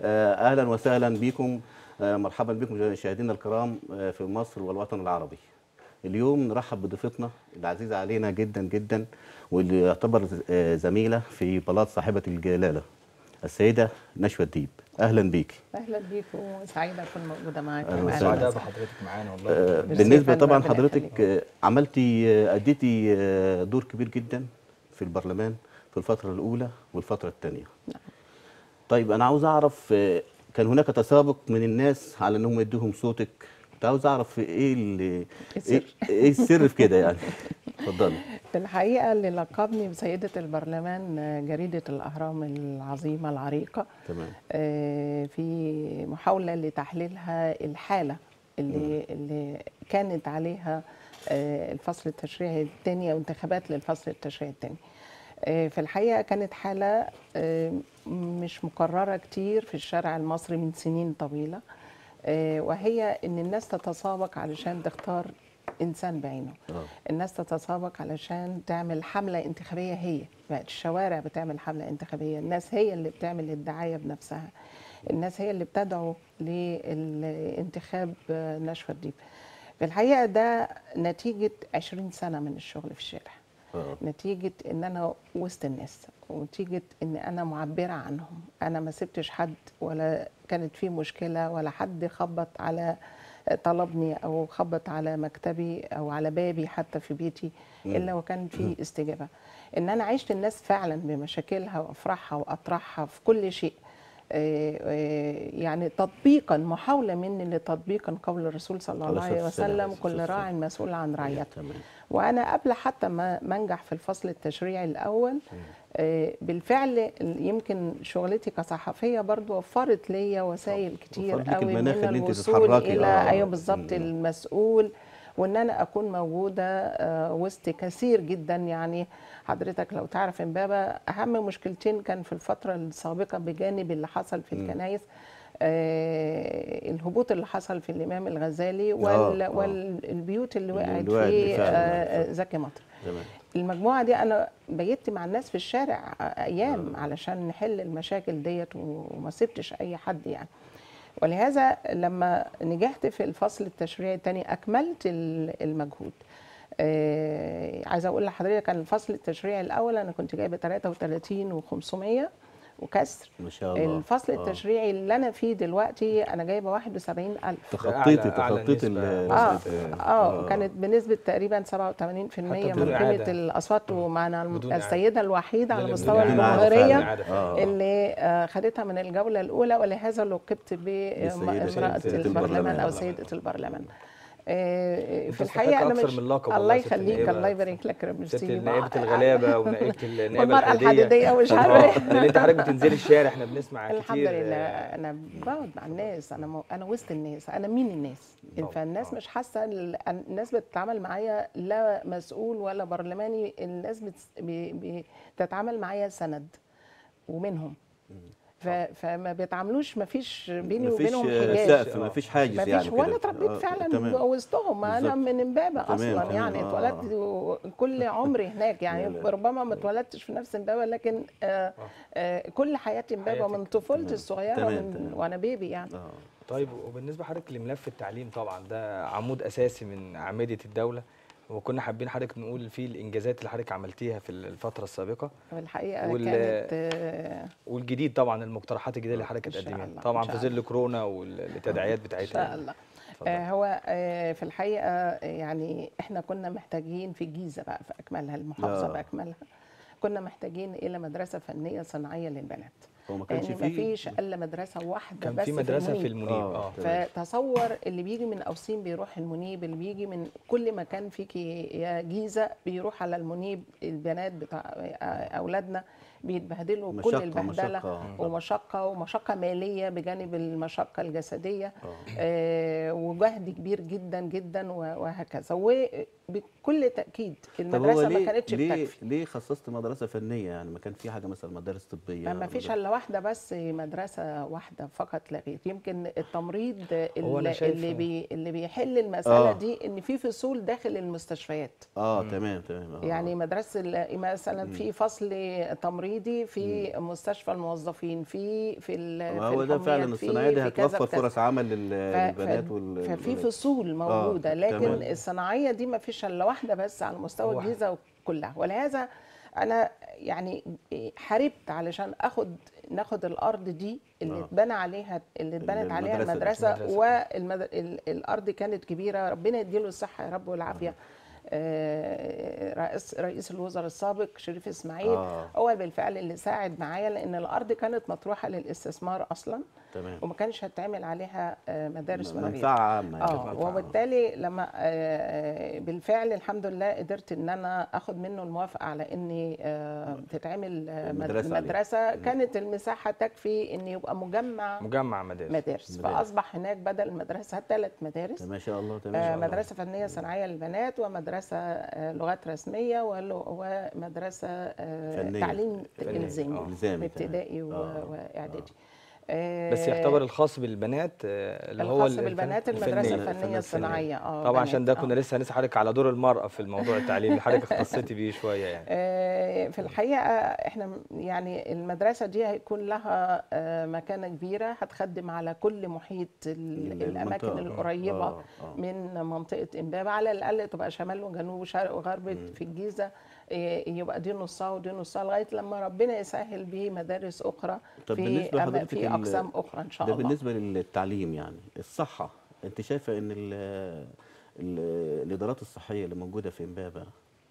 آه، اهلا وسهلا بكم آه، مرحبا بكم مشاهدينا الكرام آه، في مصر والوطن العربي اليوم نرحب بضيفتنا العزيزه علينا جدا جدا واللي يعتبر آه، زميله في بلاط صاحبه الجلاله السيده نشوى الديب اهلا بيك اهلا بيكم وسعيده اكون موجوده معاكم أهلا أهلاً وسهلا. سعداء وسهلاً. بحضرتك معانا والله آه، ميرسي بالنسبه يا فندم، طبعا ربنا حضرتك يخليك. آه، عملتي آه، اديتي آه، دور كبير جدا في البرلمان في الفتره الاولى والفتره الثانيه طيب انا عاوز اعرف آه، كان هناك تسابق من الناس على انهم يدوهم صوتك كنت عاوز اعرف ايه اللي السر. ايه إيه السر في كده يعني اتفضلي في الحقيقه اللي لقبني بسيده البرلمان آه، جريده الاهرام العظيمه العريقه تمام آه، في محاوله لتحليلها الحاله اللي اللي كانت عليها آه، الفصل التشريعي الثاني او انتخابات للفصل التشريعي الثاني آه، في الحقيقه كانت حاله آه، مش مكرره كتير في الشارع المصري من سنين طويله آه، وهي ان الناس تتسابق علشان تختار انسان بعينه آه. الناس تتسابق علشان تعمل حملة انتخابية هي بقت الشوارع بتعمل حملة انتخابية الناس هي اللي بتعمل الدعاية بنفسها الناس هي اللي بتدعو للانتخاب نشوى الديب في الحقيقة ده نتيجة 20 سنة من الشغل في الشارع آه. نتيجة ان انا وسط الناس ونتيجة ان انا معبرة عنهم انا ما سبتش حد ولا كانت في مشكلة ولا حد خبط على طلبني او خبط على مكتبي او على بابي حتى في بيتي الا وكان في استجابة ان انا عشت الناس فعلا بمشاكلها وافراحها واطراحها في كل شيء آه، آه، يعني تطبيقا محاولة مني لتطبيقا قول الرسول صلى الله عليه عليه الصلاة والسلام. وسلم كل راع مسؤول عن رعيته تمام وانا قبل حتى ما ما انجح في الفصل التشريعي الاول آه، بالفعل يمكن شغلتي كصحفيه برضو وفرت ليا وسائل كتير وفرت لك قوي المناخ من اللي انت الوصول تتحركي. الى آه. ايوه بالظبط مم. المسؤول وان انا اكون موجوده آه، وسط كثير جدا يعني حضرتك لو تعرف امبابه اهم مشكلتين كان في الفتره السابقه بجانب اللي حصل في الكنائس آه الهبوط اللي حصل في الامام الغزالي وال آه. والبيوت اللي وقعت اللي وقعت في بالفعل. آه، زكي مطر تمام المجموعه دي انا بيت مع الناس في الشارع ايام علشان نحل المشاكل ديت وما سبتش اي حد يعني ولهذا لما نجحت في الفصل التشريعي الثاني اكملت ال- المجهود آه عايزه اقول لحضرتك كان الفصل التشريعي الاول انا كنت جايبه 33 و500 وكسر ما شاء الله الفصل آه. التشريعي اللي انا فيه دلوقتي انا جايبه 71000 تخطيتي أعلى- أعلى تخطيتي نسبة. ال- اه نسبة- اه كانت بنسبه تقريبا 87% حتى من بدون قيمه إعادة. الاصوات ومعنا بدون السيده الوحيده على بدون مستوى إعادة. الجمهوريه إعادة فعلا. آه. اللي آه، خدتها من الجوله الاولى ولهذا لقبت بالسيدة بامراه سيدة البرلمان البرلمان. او سيده البرلمان آه، في تستحق الحقيقه انا أكثر مش من لقب الله والله ست يخليك النائبة. الله يبارك لك رب ست يرسيني. نائبة الغلابة ونائبة النائبة والمراه الحديديه ومش آه، عارفه اللي انت حضرتك بتنزلي الشارع احنا بنسمع الحمد كتير لله آه، انا بقعد مع الناس انا مو... انا وسط الناس انا مين الناس طبعاً، فالناس طبعاً. مش حاسه ال- الناس بتتعامل معايا لا مسؤول ولا برلماني الناس بت... ب... بتتعامل معايا سند ومنهم ف... فما بيتعاملوش ما فيش بيني مفيش وبينهم آه، حجاب سقف مفيش حاجز ما يعني فيش كده. وانا اتربيت آه، فعلا تمام. وسطهم انا بالظبط. من امبابه تمام، اصلا تمام، يعني آه. اتولدت و- كل عمري هناك يعني لا، لا. ربما ما اتولدتش في نفس امبابه لكن آه آه كل حياتي امبابه من حياتك. طفولتي تمام. الصغيره تمام، من تمام. وانا بيبي يعني آه. طيب وبالنسبة حضرتك لملف التعليم طبعا ده عمود أساسي من أعمدة الدولة وكنا حابين حضرتك نقول فيه الإنجازات اللي حضرتك عملتيها في الفترة السابقة الحقيقه وال- كانت آه والجديد طبعا المقترحات الجديدة اللي حضرتك إن شاء هتقدميها الله، طبعا إن في شاء ظل كورونا والتداعيات ان بتاعتها شاء الله اتفضل. آه هو آه في الحقيقه آه، يعني احنا كنا محتاجين في الجيزه بقى في اكملها المحافظه آه. باكملها كنا محتاجين الى مدرسه فنيه صناعيه للبنات هو ما كانش يعني فيه ما فيش الا مدرسه واحده كان بس في مدرسة في المنيب. المنيب آه. اه تمام. فتصور اللي بيجي من اوسين بيروح المنيب اللي بيجي من كل مكان فيكي يا جيزه بيروح على المنيب البنات بتاع اولادنا بيتبهدلوا كل مشقة- البهدله مشقة. ومشقه ومشقه ماليه بجانب المشقه الجسديه آه. آه وجهد كبير جدا جدا و- وهكذا وبكل تاكيد طب هو المدرسه ما ليه كانتش ليه بتكفي ليه خصصت مدرسه فنيه يعني ما كان في حاجه مثلا مدارس طبيه ما فيش مدارس- الا واحده بس مدرسه واحده فقط لا غير يمكن التمريض هو أنا اللي, شايف- اللي, بي اللي بيحل المساله آه. دي ان في فصول داخل المستشفيات اه تمام تمام آه. يعني مدرسه ال- مثلا في فصل تمريضي في مستشفى الموظفين في في ال- في هو ده فعلا الحميات، في- الصناعيه دي في كذا هتوفر في كذا. فرص عمل لل- ف- للبنات ف- وال ففي والولاد. فصول موجوده لكن تمام. الصناعيه دي ما فيش الا واحده بس على مستوى هو- الجيزه كلها ولهذا انا يعني حاربت علشان اخد ناخد الارض دي اللي آه. اتبنى عليها اللي اتبنت عليها المدرسة دي. المدرسه المدرسة. والارض كانت كبيره ربنا يديله الصحه يا رب والعافيه آه، رئيس رئيس الوزراء السابق شريف اسماعيل آه. هو بالفعل اللي ساعد معايا لان الارض كانت مطروحه للاستثمار اصلا تمام وما كانش هيتعمل عليها آه، مدارس ولا غيره. منفعه عامه يعني. اه وبالتالي لما آه، بالفعل الحمد لله قدرت ان انا اخد منه الموافقه على ان آه، تتعمل آه، مد- المدرسة عليه. مدرسه كانت المساحه تكفي ان يبقى مجمع مجمع مدارس مدارس مدارس. فاصبح هناك بدل المدرسه ثلاث مدارس ما شاء الله آه، تمام مدرسة فنية صناعية للبنات ومدرسة آه، لغات رسمية ول- ومدرسة آه، فنية. تعليم فنية. إلزامي آه. إلزامي، تمام. ابتدائي و- آه. وإعدادي بس آه، يعتبر الخاص بالبنات آه، اللي هو الخاص ال- بالبنات الفن- المدرسة الفنية. الفنية الفنية الصناعية اه طبعا عشان ده بنات، كنا آه. لسه هنسأل حضرتك على دور المرأة في الموضوع التعليم اللي حضرتك اختصيتي بيه شوية يعني آه، في الحقيقة احنا م- يعني المدرسة دي هيكون لها آه، مكانة كبيرة هتخدم على كل محيط ال- المنطقة. الأماكن القريبة آه، آه. من منطقة إمبابة على الأقل تبقى شمال وجنوب وشرق وغرب في الجيزة آه، يبقى دي نصها ودي نصها لغاية لما ربنا يسهل به مدارس أخرى طب في بالنسبة أما- لحضرتك في ال- أقسام أخرى إن شاء ده الله بالنسبه للتعليم يعني الصحه انت شايفه ان ال ال الادارات الصحيه اللي موجوده في امبابه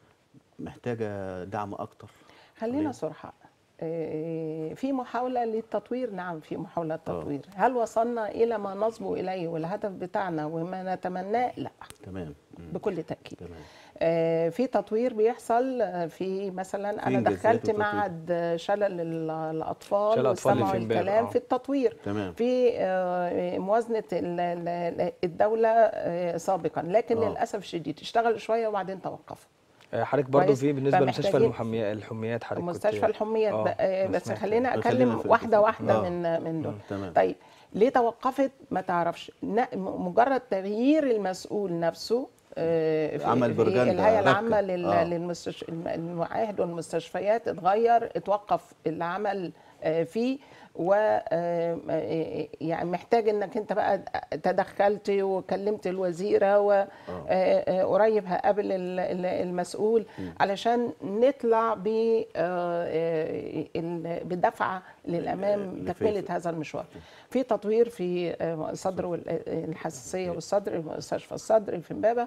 محتاجه دعم اكتر خلينا ليه؟ صرحاء آه، في محاولة للتطوير نعم في محاولة تطوير هل وصلنا إلى ما نصبو إليه والهدف بتاعنا وما نتمناه لا تمام مم. بكل تأكيد تمام آه، في تطوير بيحصل آه، في مثلا في انا إنجازات دخلت وتطوير. معهد آه، شلل ال- الاطفال شلل الأطفال اللي والسمع في إمبابة، والكلام آه. في التطوير تمام في آه، موازنه ال- ال- الدوله آه، سابقا لكن آه. للاسف الشديد اشتغل شويه وبعدين توقف آه، حضرتك برضو كويس. في بالنسبة لمستشفى فمحتاجين- المحميات الحميات حضرتك كنت- مستشفى الحميات آه، بقى- آه، أنا بس سمعت خلينا خلينا اكلم في- واحده في- واحده آه. من من دول تمام طيب ليه توقفت ما تعرفش ن- مجرد تغيير المسؤول نفسه آه، في عمل في برجندة، الهيئه ركة. العامه لل- آه. للمستش... الم- المعاهد والمستشفيات اتغير اتوقف العمل آه، فيه و آه، آه، يعني محتاج انك انت بقى تدخلت وكلمت الوزيره وقريب هقابل ال- ال- المسؤول علشان نطلع ب آه، آه، ال- بدفعه للامام اللي تكمله في- هذا المشوار في تطوير في آه، الصدر والحساسيه والصدر مستشفى الصدر في امبابه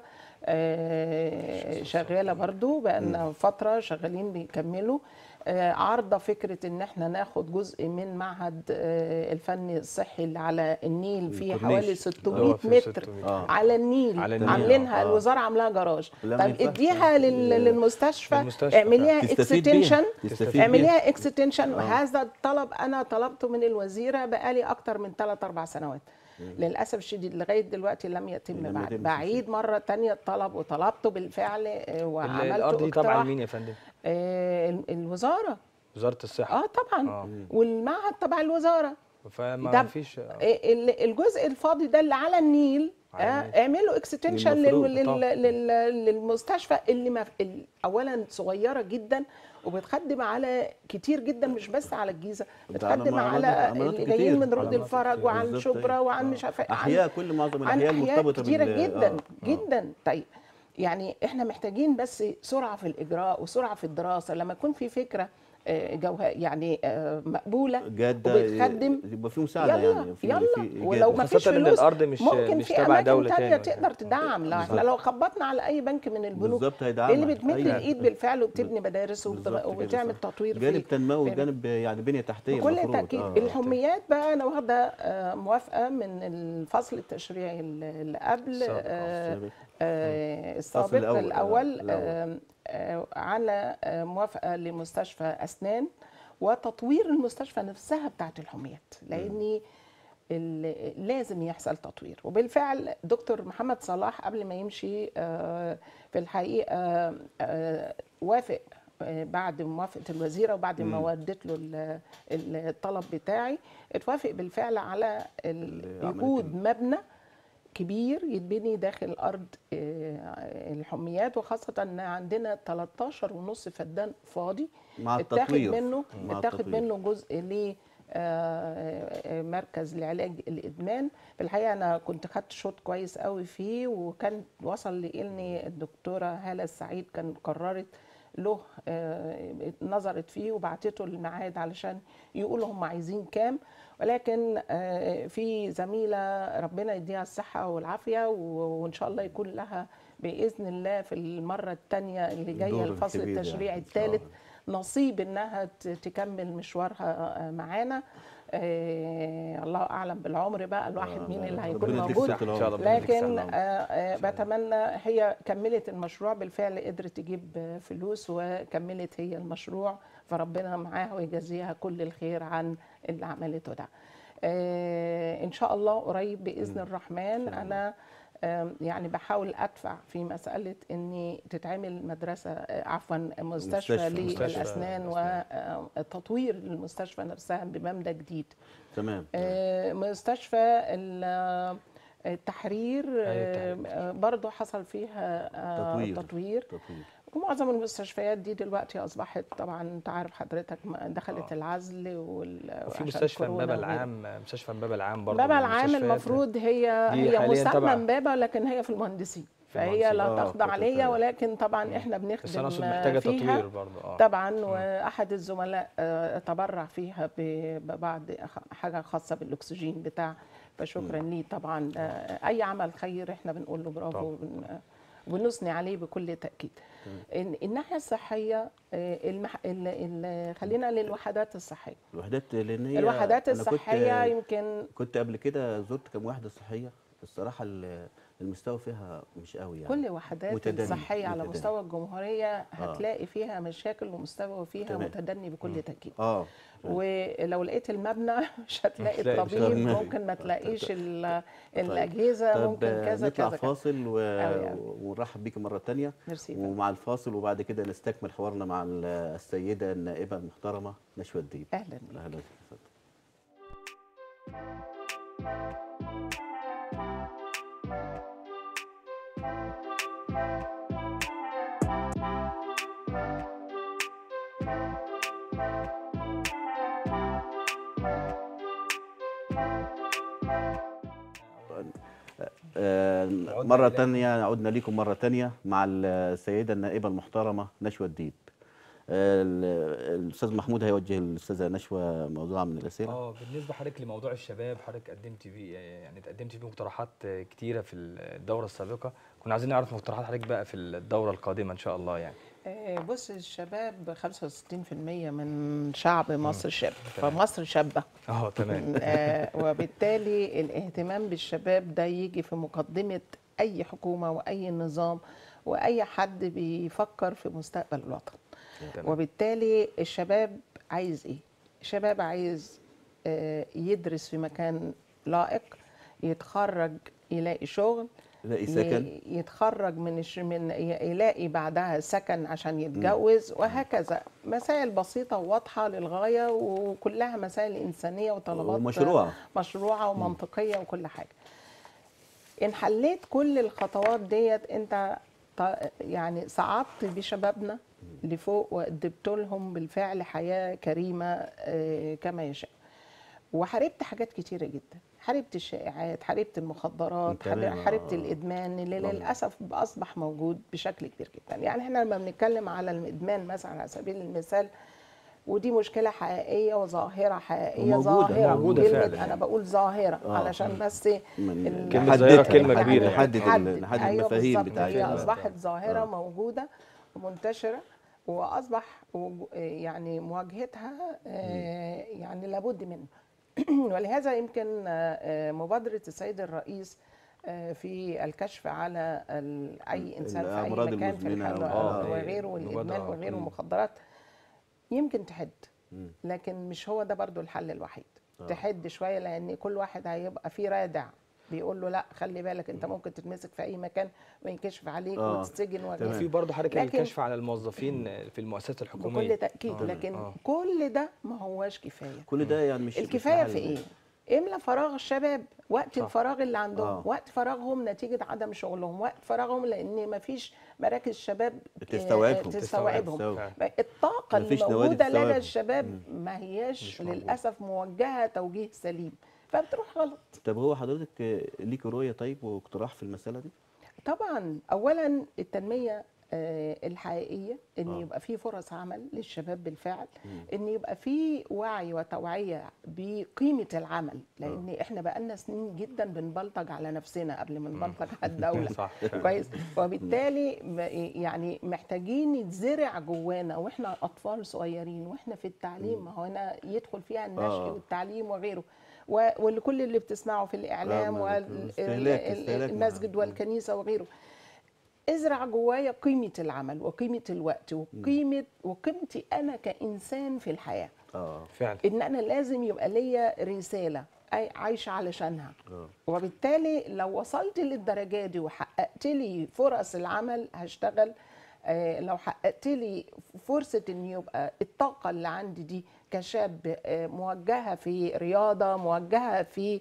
آه، شغاله برضو بقالنا فتره شغالين بيكملوا آه، عارضه فكره ان احنا ناخد جزء من معهد آه، الفن الصحي اللي على النيل فيه الكورنيش. حوالي هو 600 في متر 600. آه. على النيل, على النيل، عاملينها آه. الوزاره عاملاها جراج لا، ما طب ينفعش. اديها لل- ال- للمستشفى للمستشفى. اعمليها تستفيد بيها. اكستنشن تستفيد بيها. اعمليها اكستنشن وهذا الطلب انا طلبته من الوزيره بقالي اكتر من 3 4 سنوات للاسف الشديد لغايه دلوقتي لم يتم لم بعد يتم بعيد مره تانية الطلب وطلبته بالفعل آه، ال- وعملت الأرض دي تبع اقتراح مين يا فندم؟ آه، ال- الوزاره وزارة الصحة اه طبعا آه. والمعهد تبع الوزاره فما طب فيش آه، ال- الجزء الفاضي ده اللي على النيل على آه، النيل. اعملوا اكستنشن المفروض طبعاً. للمستشفى اللي ما ال- اولا صغيره جدا وبتخدم على كتير جدا مش بس على الجيزه ده على بتخدم مناطق- على على مناطق اللي جايين كتير. من على رود مناطق الفرج كتير. وعن بالظبط، شبرا أيوة. وعن آه. مش عارفه عن- احياء كل معظم عن الاحياء احياء المرتبطه كتيره بال- جدا آه، آه. جدا طيب يعني احنا محتاجين بس سرعه في الاجراء وسرعه في الدراسه لما يكون في فكره آه، جوها يعني آه، مقبوله جاده وبتخدم يبقى في مساعده يلا يعني في يلا في إيجاد. ولو ما فيش وخاصة إن فلوس الأرض مش- ممكن مش في تبع اماكن دولة تانية تاني. تقدر تدعم لا احنا بالظبط. لو خبطنا على اي بنك من البنوك بالظبط هيدعمها اللي بتمد أيوة. الايد بالفعل وبتبني مدارس وبت- بالظبط كده، وبتعمل صح. تطوير جانب في تنموي في- جانب يعني بنيه تحتيه بكل المفروض. تاكيد آه، آه. الحميات بقى انا واخده آه، موافقه من الفصل التشريعي اللي قبل السابق، آه، السابق. آه، السابق الأول، آه، الاول الأول. آه، آه، على آه، موافقه لمستشفى اسنان وتطوير المستشفى نفسها بتاعت الحميات لاني ال- لازم يحصل تطوير وبالفعل دكتور محمد صلاح قبل ما يمشي آه، في الحقيقه آه، وافق آه، بعد موافقه الوزيره وبعد ما مم. وديت له ال- ال- الطلب بتاعي اتوافق بالفعل على ال- ال- عملية وجود مبنى كبير يتبني داخل ارض آه، الحميات وخاصه ان عندنا 13 ونص فدان فاضي مع اتاخد التطوير منه مع اتاخد التطوير. منه جزء ل آه، مركز لعلاج الادمان في الحقيقه انا كنت خدت شوط كويس قوي فيه وكان وصل لاني الدكتوره هاله السعيد كان قررت له آه، نظرت فيه وبعتته الميعاد علشان يقولوا هم عايزين كام ولكن آه، في زميله ربنا يديها الصحه والعافيه و- وان شاء الله يكون لها باذن الله في المره الثانيه اللي جايه الدور الفصل الكبير التشريعي يعني إن شاء الثالث الله. نصيب انها ت- تكمل مشوارها آه، معانا آه، الله اعلم بالعمر بقى الواحد آه، مين لا، اللي ربنا هيكون يديك موجود صحة ان شاء الله ربنا يديك لكن الصحة. آه، آه، إن شاء الله. بتمنى هي كملت المشروع بالفعل قدرت تجيب آه، فلوس وكملت هي المشروع فربنا معاها ويجازيها كل الخير عن اللي عملته ده آه، ان شاء الله قريب باذن الرحمن انا آم، يعني بحاول ادفع في مساله اني تتعمل مدرسه آه، عفوا مستشفى مستشفى- مستشفى للاسنان الأسنان. وتطوير المستشفى نفسها بمبنى جديد تمام آه، مستشفى ال- التحرير التحرير. آه، برضو حصل فيها آه، تطوير. تطوير تطوير ومعظم المستشفيات دي دلوقتي اصبحت طبعا انت عارف حضرتك ما دخلت آه. العزل وال وفي وعشان مستشفى كورونا امبابه وغيره. العام مستشفى امبابه العام برضه بابا من العام المستشفيات. المفروض هي دي هي حالياً مسمى تبع- امبابه لكن هي في المهندسين فهي المهندسين. لا آه، تخضع كنت ليا فاهم. ولكن طبعا احنا بس انا بنخدم اقصد محتاجه فيها تطوير برضه اه طبعا واحد الزملاء آه، تبرع فيها ب- ببعض خ- حاجه خاصه بالاكسجين بتاع فشكرا ليه طبعا آه، اي عمل خير احنا بنقول له برافو طبعاً. وبن- وبنثني عليه بكل تاكيد إن- الناحيه الصحيه آه، المح... ال... ال... خلينا للوحدات الصحيه الوحدات لان هي الوحدات أنا كنت- الصحيه يمكن كنت قبل كده زرت كم وحده صحيه الصراحه ال- المستوى فيها مش قوي يعني كل وحدات متدني، الصحيه على متدني. مستوى الجمهوريه هتلاقي فيها مشاكل ومستوى فيها تمام. متدني بكل تاكيد اه ولو لقيت المبنى مش هتلاقي هتلاقي مش الطبيب هتلاقي. ممكن ما تلاقيش ال- الاجهزه طب ممكن كذا نطلع كذا كذا فاصل و... أوي أوي. ونرحب بيكي مره تانية ميرسي فندم. ومع الفاصل وبعد كده نستكمل حوارنا مع ال- السيده النائبه المحترمه نشوى الديب اهلا بيك اهلا وسهلا اتفضل. آه، عدنا مرة إليكم. تانية عدنا لكم مرة تانية مع السيدة النائبة المحترمة نشوى الديب آه، ال- الأستاذ محمود هيوجه الأستاذة نشوى موضوع من الأسئلة اه بالنسبه حضرتك لموضوع الشباب حضرتك قدمت فيه يعني قدمت فيه مقترحات كتيره في الدوره السابقه كنا عايزين نعرف مقترحات حضرتك بقى في الدوره القادمه ان شاء الله يعني آه، بص الشباب 65% من شعب مصر شاب تمام. فمصر شابه اه تمام آه، وبالتالي الاهتمام بالشباب ده يجي في مقدمة أي حكومة وأي نظام وأي حد بيفكر في مستقبل الوطن تمام. وبالتالي الشباب عايز إيه؟ الشباب عايز آه، يدرس في مكان لائق يتخرج يلاقي شغل يلاقي سكن ي- يتخرج من الش... من ي- يلاقي بعدها سكن عشان يتجوز وهكذا مسائل بسيطة وواضحة للغاية وكلها مسائل إنسانية وطلبات ومشروعة. مشروعة ومنطقية وكل حاجة إن حليت كل الخطوات ديت أنت ط- يعني صعدت بشبابنا لفوق وقدمت لهم بالفعل حياة كريمة آه، كما يشاء وحاربت حاجات كتيرة جدا حاربت الشائعات حاربت المخدرات تمام، حارب- حاربت آه. الإدمان اللي طبعاً. للأسف أصبح موجود بشكل كبير جدا يعني احنا لما بنتكلم على الإدمان مثلا على سبيل المثال ودي مشكلة حقيقية وظاهرة حقيقية وموجودة- ظاهرة موجودة كلمة فعلا. أنا بقول ظاهرة آه. علشان بس من- ال- كلمة نحددها، ظاهرة كلمة نحدد- كبيرة. نحدد ال- تحدد. نحدد أيوة المفاهيم بالظبط. بتاعتها هي آه. اصبحت ظاهره آه. موجوده ومنتشره واصبح وج- يعني مواجهتها آه، يعني لابد منه ولهذا يمكن آه، آه، مبادره السيد الرئيس آه، في الكشف على ال- اي انسان في اي الأمراض مكان في المزمنة الحلوى آه، وغيره والادمان مبادرة. وغيره مم. المخدرات يمكن تحد مم. لكن مش هو ده برضو الحل الوحيد آه. تحد شويه لان كل واحد هيبقى فيه رادع بيقول له لا خلي بالك انت ممكن تتمسك في اي مكان وينكشف عليك آه. وتتسجن وغيره تمام. وفي برضه حضرتك لكن- الكشف على الموظفين في المؤسسات الحكوميه بكل تاكيد آه. لكن آه. كل ده ما هواش كفايه كل ده يعني مش مش الكفايه محل- في ايه املى فراغ الشباب وقت صح. الفراغ اللي عندهم آه. وقت فراغهم نتيجه عدم شغلهم وقت فراغهم لان ما فيش مراكز شباب آه، تستوعبهم. تستوعبهم تستوعب. الطاقه اللي مفيش نوادي موجوده لدى تستوعبهم. الشباب ما هياش مش موجودة. للاسف موجهه توجيه سليم فبتروح غلط طب هو حضرتك آه، ليك رؤيه طيب واقتراح في المساله دي؟ طبعا اولا التنميه آه، الحقيقيه ان آه. يبقى في فرص عمل للشباب بالفعل مم. ان يبقى في وعي وتوعيه بقيمه العمل لان احنا بقالنا سنين جدا بنبلطج على نفسنا قبل ما نبلطج على الدوله صح كويس وبالتالي م- يعني محتاجين يتزرع جوانا واحنا اطفال صغيرين واحنا في التعليم ما هو هنا يدخل فيها النشء آه. والتعليم وغيره و- والكل اللي بتسمعه في الاعلام آه، ما- استهلاك- استهلاك مع- والمسجد والكنيسه وغيره ازرع جوايا قيمه العمل وقيمه الوقت وقيمه وقيمتي انا كانسان في الحياه اه فعلا ان انا لازم يبقى ليا رساله أي عايشه علشانها اه وبالتالي لو وصلت للدرجه دي وحققت لي فرص العمل هشتغل آه، لو حققت لي فرصه ان يبقى الطاقه اللي عندي دي كشاب آه، موجهه في رياضه موجهه في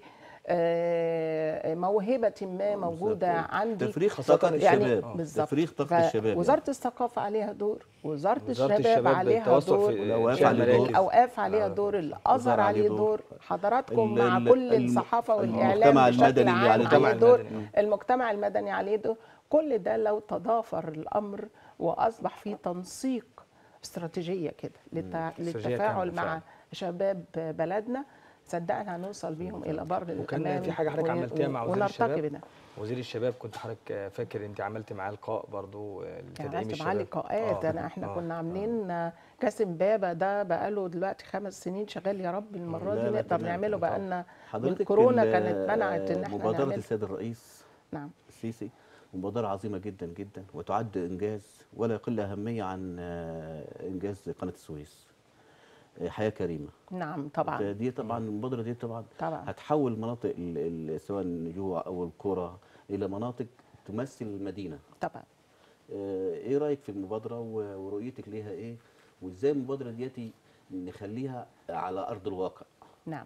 آه، موهبه ما موجوده عندي تفريغ خاصة طاقه يعني الشباب بالظبط تفريغ طاقه الشباب وزاره الثقافه عليها دور وزاره, وزارة الشباب, الشباب عليها بالتواصل دور في الأوقاف إنشاء عليها دور. المراكز. الاوقاف عليها آه. دور الازهر الأزهر عليه عليه دور. دور حضراتكم ال- مع ال- كل الم- الصحافه والاعلام المجتمع بشكل المدني اللي عام عليه دور. عليه دور المدني. المجتمع المدني عليه دور كل ده لو تضافر الامر واصبح في تنسيق استراتيجيه كده للتع... استراتيجية للتفاعل كاملة مع فعلا. شباب بلدنا صدقنا هنوصل بيهم الى بر وكان الأمان في حاجة حضرتك ون- عملتيها مع وزير ونرتقي الشباب. بده وزير الشباب كنت حضرتك فاكر انت عملت معاه لقاء برضو لتدعيم عملت الشباب معاه لقاءات آه. انا احنا آه. كنا عاملين كاسم بابا ده بقاله دلوقتي خمس سنين شغال يا رب المره لا، دي لا، نقدر تمام، نعمله طبعا. بقالنا حضرتك كورونا ال- كانت منعت إن إحنا مبادره نعمل. السيد الرئيس نعم السيسي مبادرة عظيمة جدا جدا وتعد إنجاز ولا يقل أهمية عن آه، إنجاز قناة السويس آه، حياة كريمة نعم طبعا دي طبعا المبادرة دي طبعا طبعا هتحول مناطق ال- ال- سواء النجوع أو القرى إلى مناطق تمثل المدينة طبعا آه، إيه رأيك في المبادرة و- ورؤيتك ليها إيه وإزاي المبادرة ديتي نخليها على أرض الواقع نعم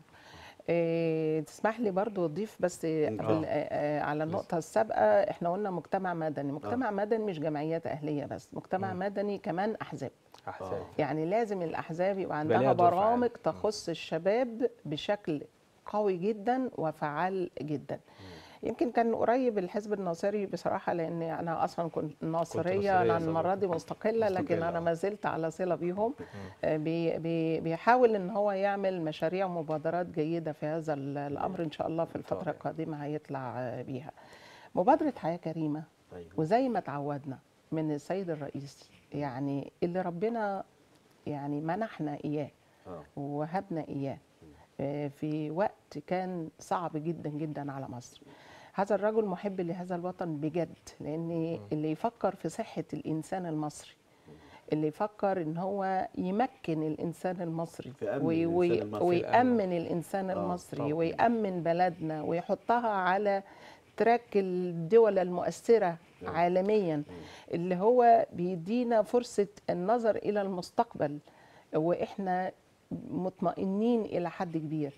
إيه تسمح لي برضو اضيف بس قبل آه، آه، على النقطة السابقة احنا قلنا مجتمع مدني مجتمع مدني مش جمعيات أهلية بس مجتمع مدني كمان أحزاب احسن يعني لازم الأحزاب يبقى يبقى ليها عندها دور فعال. برامج تخص الشباب بشكل قوي جدا وفعال جدا يمكن كان قريب الحزب الناصري بصراحة لأن أنا أصلا كنت ناصرية ناصرية أنا زمان. المرة دي مستقلة لكن مستقلة، أنا آه. ما زلت على صلة بيهم آه، بي بي بيحاول ان هو يعمل مشاريع ومبادرات جيده في هذا ال- الامر ان شاء الله في الفتره طبعاً. القادمه هيطلع آه، بيها مبادره حياه كريمه أيوة. وزي ما تعودنا من السيد الرئيس يعني اللي ربنا يعني منحنا اياه آه. ووهبنا اياه آه، في وقت كان صعب جدا جدا على مصر هذا الرجل محب لهذا الوطن بجد لان اللي يفكر في صحه الانسان المصري اللي يفكر ان هو يمكن الانسان المصري في أمن وي- وي- الإنسان المصري. ويامن الانسان آه، المصري طبعاً. ويامن بلدنا ويحطها على تراك الدول المؤثره عالميا اللي هو بيدينا فرصه النظر الى المستقبل واحنا مطمئنين الى حد كبير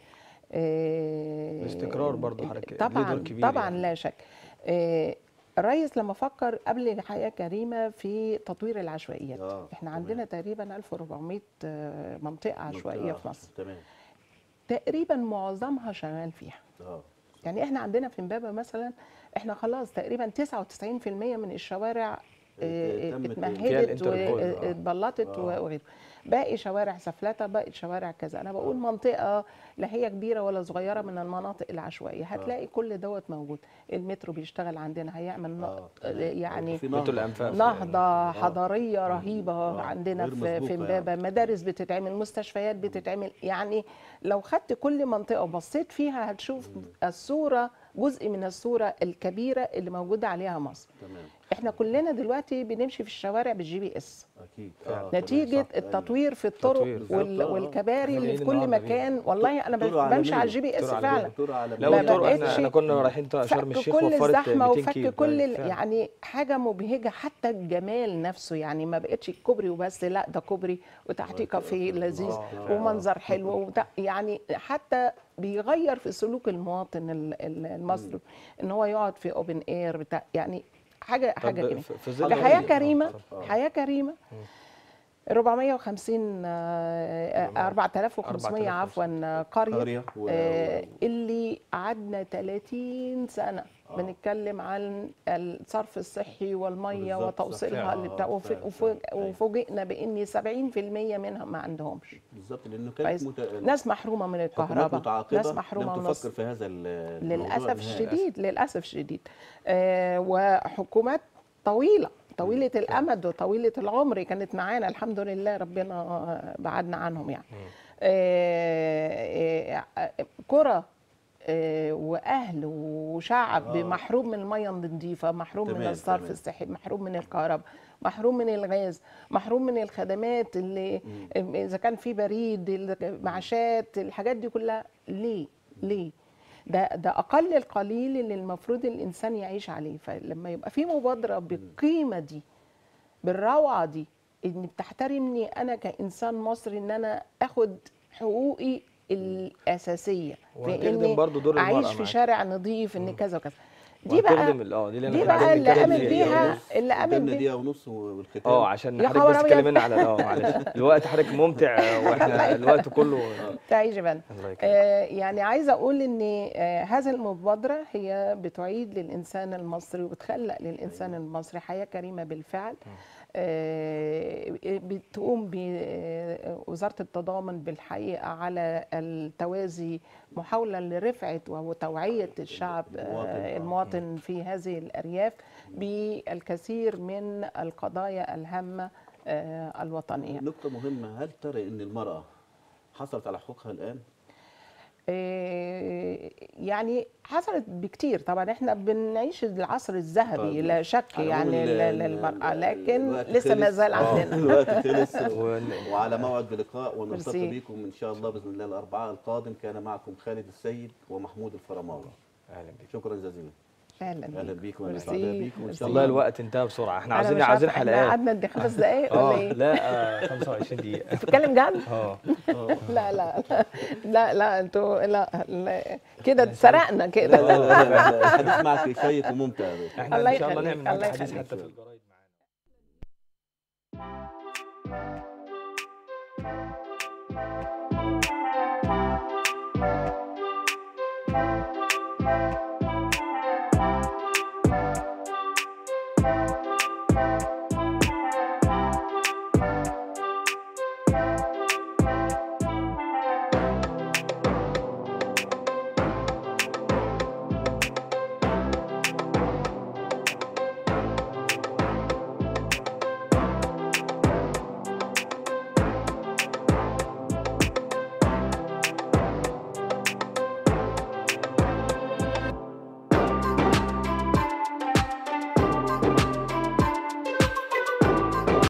آه، الاستقرار برضو حضرتك ليه طبعا دور كبير طبعا يعني. لا شك آه، الرئيس لما فكر قبل حياه كريمه في تطوير العشوائيات آه، احنا تمام. عندنا تقريبا 1400 آه، منطقه عشوائيه في مصر تمام تقريبا معظمها شغال فيها اه يعني احنا عندنا في امبابه مثلا احنا خلاص تقريبا 99% من الشوارع آه، تمت- فيها اتمهدت الانتربول، آه. واتبلطت آه. وغيره باقي شوارع سفلته باقي شوارع كذا انا بقول منطقه لا هي كبيره ولا صغيره من المناطق العشوائيه هتلاقي كل دوت موجود المترو بيشتغل عندنا هيعمل ن- آه، تمام. يعني في بيوت نهضة. الانفاق نهضة حضارية رهيبة آه، عندنا غير في في مسبوقة امبابة يعني. مدارس بتتعمل مستشفيات بتتعمل يعني لو خدت كل منطقة وبصيت فيها هتشوف الصورة جزء من الصوره الكبيره اللي موجوده عليها مصر تمام احنا كلنا دلوقتي بنمشي في الشوارع بالجي بي اس اكيد فعلا. آه، تمام، نتيجه صح. أيوة. التطوير في الطرق تطوير. وال... بالظبط، آه. والكباري اللي في كل النهاردة مكان والله انا طرق بمشي عالمية. على الجي بي اس طرق عالمية. فعلا دكتور عالمية. لو ما الطرق احنا بقتش احنا كنا رايحين طرق شرم فك الشيخ كل وفرت الزحمه 200 وفك كيلو كل ال- فعلا. يعني حاجه مبهجه حتى الجمال نفسه يعني ما بقتش الكوبري وبس لا ده كوبري وتحتيه كافيه لذيذ آه، ومنظر حلو وبتاع يعني حتى بيغير في سلوك المواطن ال- ال- المصري ان هو يقعد في اوبن اير بتاع يعني حاجه طب حاجه جميله في- في ظل حياه هذه- كريمه آه، حياه كريمه 450 آه، 4500 عفوا قريه قرية و- آه، و- اللي قعدنا 30 سنه بنتكلم عن الصرف الصحي والميه بالظبط، صح، وتوصيلها فعلا. اللي بتاع آه، وف- فعلا، وف- فعلا. أيوة. وفوجئنا بان 70% منهم ما عندهمش بالظبط لانه كويس كانت مت... ناس محرومه من حكومات الكهرباء متعاقبة ناس محرومه لم من تفكر في هذا ال- الموضوع للاسف نهائي. الشديد للاسف الشديد آه وحكومات طويله طويله الامد وطويله العمر كانت معانا الحمد لله ربنا بعدنا عنهم يعني آه آه قرى آه، واهل وشعب آه. محروم من الميه النظيفه محروم من تمام، الصرف تمام. الصحي محروم من الكهرباء محروم من الغاز محروم من الخدمات اللي اذا كان في بريد المعاشات الحاجات دي كلها ليه ليه ده ده اقل القليل اللي المفروض الانسان يعيش عليه فلما يبقى في مبادره بالقيمه دي بالروعه دي ان بتحترمني انا كانسان مصري ان انا اخد حقوقي الاساسيه في وهتخدم اني برضو دور المرأة اعيش في معاك. شارع نظيف ان كذا وكذا دي بقى وهتخدم ال- اه دي اللي أنا دي كنت بقى عايز اللي نتكلم قامت فيها. بيها اللي قامت قدامنا بيها دقيقة ونص والختام اه عشان يا حضرتك خبر بس أبيض. تكلمنا على اه معلش الوقت حضرتك ممتع آه، واحنا الوقت كله تعيش يا فندم الله يكرمك آه، يعني عايزه اقول ان آه، هذه المبادره هي بتعيد للانسان المصري وبتخلق للانسان المصري حياه كريمه بالفعل آه، بتقوم بوزاره التضامن بالحقيقه على التوازي محاوله لرفعه وتوعيه الشعب المواطن. آه، المواطن في هذه الارياف بالكثير من القضايا الهامه آه، الوطنيه نقطة مهمة هل ترى أن المرأة حصلت على حقوقها الآن؟ إيه، يعني حصلت بكتير طبعا احنا بنعيش العصر الذهبي طيب. لا شك على يعني العموم ال- ل- ال- للمرأة ال- لكن الوقت لسه ما خلص. زال آه، عندنا الوقت خلص وال- وعلى موعد بلقاء ونلتقي ميرسي. بكم إن شاء الله بإذن الله الأربعاء القادم كان معكم خالد السيد ومحمود الفرماوي اهلا بيك شكرا جزيلا اهلا أهلا بيكم وأنا ميرسي، سعداء بيكم وإن ميرسي. شاء والله الله الوقت انتهى بسرعه احنا أنا عاوزين مش عاوزين عارفة احنا حلقات قعدنا قد خمس دقايق ولا اه ايه؟ لا آه، 25 دقيقه بتتكلم جد؟ اه لا لا لا لا لا انتوا لا, لا كده سرقنا لا كده لا لا لا، الحديث معك شيق وممتع احنا الله ان شاء الله يخليك، نعمل الله معاك حديث يخليك. حتى في الجرايد